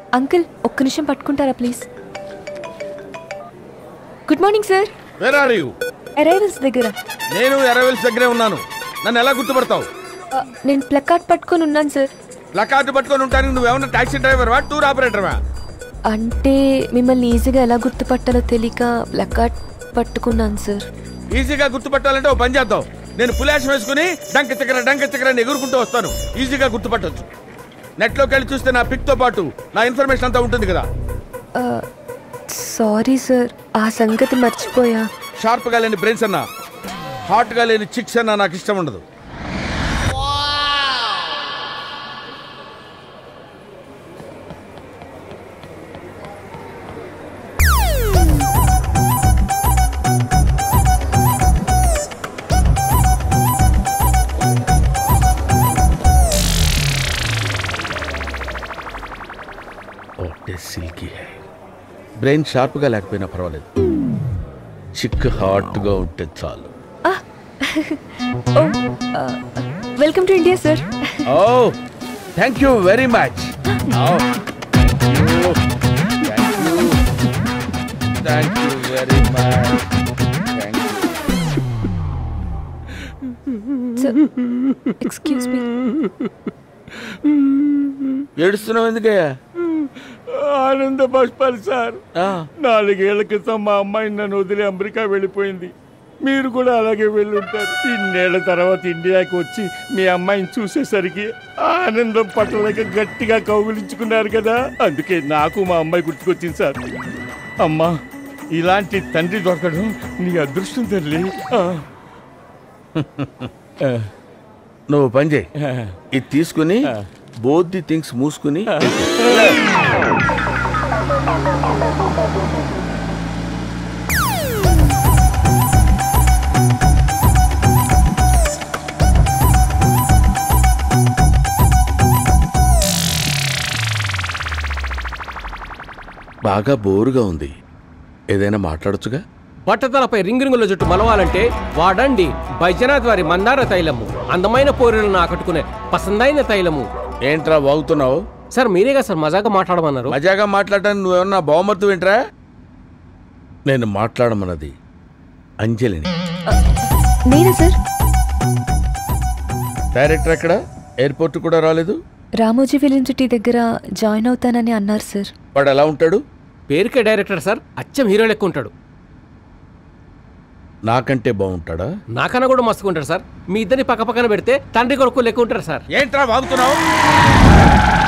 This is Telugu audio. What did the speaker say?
అంకుల్ ఒక్క నిమిషం పట్టుకుంటారా please good morning sir where are you arrivals దగ్గర నేను ఎరవెల్స్ దగ్గరే ఉన్నాను నన్ను ఎలా గుర్తుపడతావు ఆ, నేను ప్లకార్డ్ పట్టుకొని ఉన్నాను సార్ ప్లకార్డు పట్టుకొని ఉంటానికి నువ్వేమన్నా టాక్సీ డ్రైవర్వా టూర్ ఆపరేటర్వా అంటే మిమ్మల్ని ఈజీగా ఎలా గుర్తుపట్టాలో తెలియక ప్లకార్డ్ పట్టుకున్నాను సార్ ఈజీగా గుర్తుపట్టాలంటే ఓ పని చేద్దాం నేను పులాషం వేసుకుని డంక చక్ర డంక చక్ర అని ఎగురుకుంటూ వస్తాను ఈజీగా గుర్తుపట్టొచ్చు నెట్లోకి వెళ్ళి చూస్తే నా పిక్తో పాటు నా ఇన్ఫర్మేషన్ అంతా ఉంటుంది కదా సారీ సార్ ఆ సంగతి మర్చిపోయా షార్ప్గా లేని బ్రెయిన్స్ అన్నా హాట్గా లేని చిక్స్ అన్నా నాకు ఇష్టం ఉండదు సిల్కీ బ్రెయిన్ షార్ప్గా లేకపోయినా పర్వాలేదు చిక్ హాట్గా ఉంటే చాలు ఓ వెల్కమ్ టు ఇండియా సార్ ఓ thank you very much thank you very much excuse me ఏడుస్తున్నావు ఎందుకయ్యా ఆనంద బాష్పాలు సార్ నాలుగేళ్ల క్రితం మా అమ్మాయి నన్ను వదిలి అమెరికా వెళ్ళిపోయింది మీరు కూడా అలాగే వెళ్ళుంటారు ఇన్నేళ్ల తర్వాత ఇండియాకి వచ్చి మీ అమ్మాయిని చూసేసరికి ఆనందం పట్టలేక గట్టిగా కౌగులించుకున్నారు కదా అందుకే నాకు మా అమ్మాయి గుర్తుకొచ్చింది సార్ అమ్మా ఇలాంటి తండ్రి దొరకడం నీ అదృష్టం తల్లి ఆ. నువ్వు పని చేయి ఇది తీసుకుని బోత్ ది థింగ్స్ మూసుకుని బాగా బోరుగా ఉంది ఏదైనా మాట్లాడొచ్చుగా బట్టతలపై రింగు రింగుల జుట్టు మలవాలంటే వాడండి బైజనాథ్ వారి మందార తైలము అందమైన పోరులను ఆకట్టుకునే పసందైన తైలము ఏంట్రా వాగుతున్నావు సార్ మీరేగా సార్ మజాగా మాట్లాడమన్నారు మజాగా మాట్లాడటానికి నువ్వేమన్నా బహుమతి వింటరా నేను మాట్లాడమన్నది అంజలిని నేనా సార్ డైరెక్టర్ ఎక్కడ ఎయిర్పోర్ట్ కూడా రాలేదు రామోజీ ఫిలిం సిటీ దగ్గర జాయిన్ అవుతానని అన్నారు సార్ వాడు ఎలా ఉంటాడు పేరుకే డైరెక్టర్ సార్ అచ్చం హీరో లెక్క ఉంటాడు నాకంటే బాగుంటాడా నాకన్నా కూడా మస్తుగా ఉంటాడు సార్ మీ ఇద్దరిని పక్క పక్కన పెడితే తండ్రి కొడుకు లెక్క ఉంటారు సార్ ఏంట్రా వాగుతున్నావు